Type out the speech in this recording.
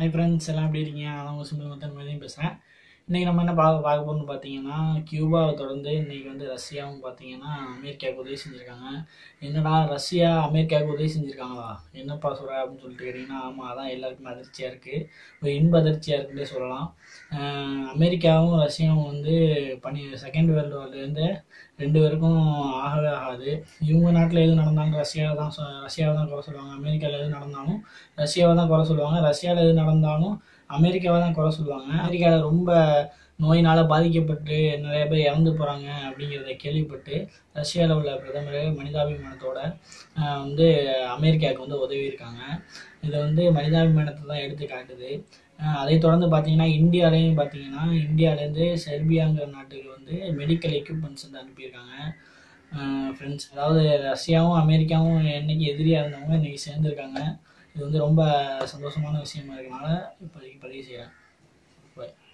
hi friends எல்லாம் எப்படி இருக்கீங்க நான் உங்கள் சிம்பிள் மத்தன் மாதிரியும் பேசுகிறேன் இன்றைக்கி நம்ம என்ன பார்க்க பார்க்க போகணும்னு பார்த்தீங்கன்னா கியூபாவை தொடர்ந்து இன்றைக்கி வந்து ரஷ்யாவும் பார்த்தீங்கன்னா அமெரிக்காவுக்கு உதவி செஞ்சுருக்காங்க என்னடா ரஷ்யா அமெரிக்காவுக்கு உதவி செஞ்சுருக்காங்களா என்னப்பா சொல்கிற அப்படின்னு சொல்லிட்டு கேட்டிங்கன்னா ஆமாம் அதான் எல்லாருக்குமே அதிர்ச்சியாக இருக்குது ஒரு இன்ப அதிர்ச்சியாக இருக்குன்னே சொல்லலாம் அஹ் அமெரிக்காவும் ரஷ்யாவும் வந்து பனி செகண்ட் வேர்ல்டு வார்லேருந்து ரெண்டு பேருக்கும் ஆகவே ஆகாது இவங்க நாட்டில் எது நடந்தாலும் ரஷ்யாவை தான் சொ- ரஷ்யாவை தான் குறை சொல்லுவாங்க அமெரிக்காவில் எது நடந்தாலும் ரஷ்யாவை தான் குறை சொல்லுவாங்க ரஷ்யாவில் எது நடந்தாலும் அமெரிக்காவை தான் குறை சொல்லுவாங்க அமெரிக்காவில் ரொம்ப நோயினால் பாதிக்கப்பட்டு நிறைய பேர் இறந்து போகிறாங்க அப்படிங்கிறத கேள்விப்பட்டு ரஷ்யாவில் உள்ள பிரதமர் மனிதாபிமானத்தோட ஆஹ், வந்து அமெரிக்காவுக்கு வந்து உதவி இருக்காங்க இது வந்து மனிதாபிமானத்தை தான் எடுத்து காட்டுது ஆஹ், அதை தொடர்ந்து பார்த்தீங்கன்னா இந்தியாலையும் பார்த்தீங்கன்னா இந்தியாவிலேருந்து செர்பியாங்கிற நாட்டுக்கு வந்து மெடிக்கல் எக்யூப்மெண்ட்ஸ் வந்து அனுப்பியிருக்காங்க ஃப்ரெண்ட்ஸ் அதாவது ரஷ்யாவும் அமெரிக்காவும் என்னைக்கு எதிரியாக இருந்தவங்க இன்னைக்கு சேர்ந்துருக்காங்க இது வந்து ரொம்ப சந்தோஷமான விஷயமா இருக்கனால இப்போதைக்கு பதிவு செய்கிறேன் பாய்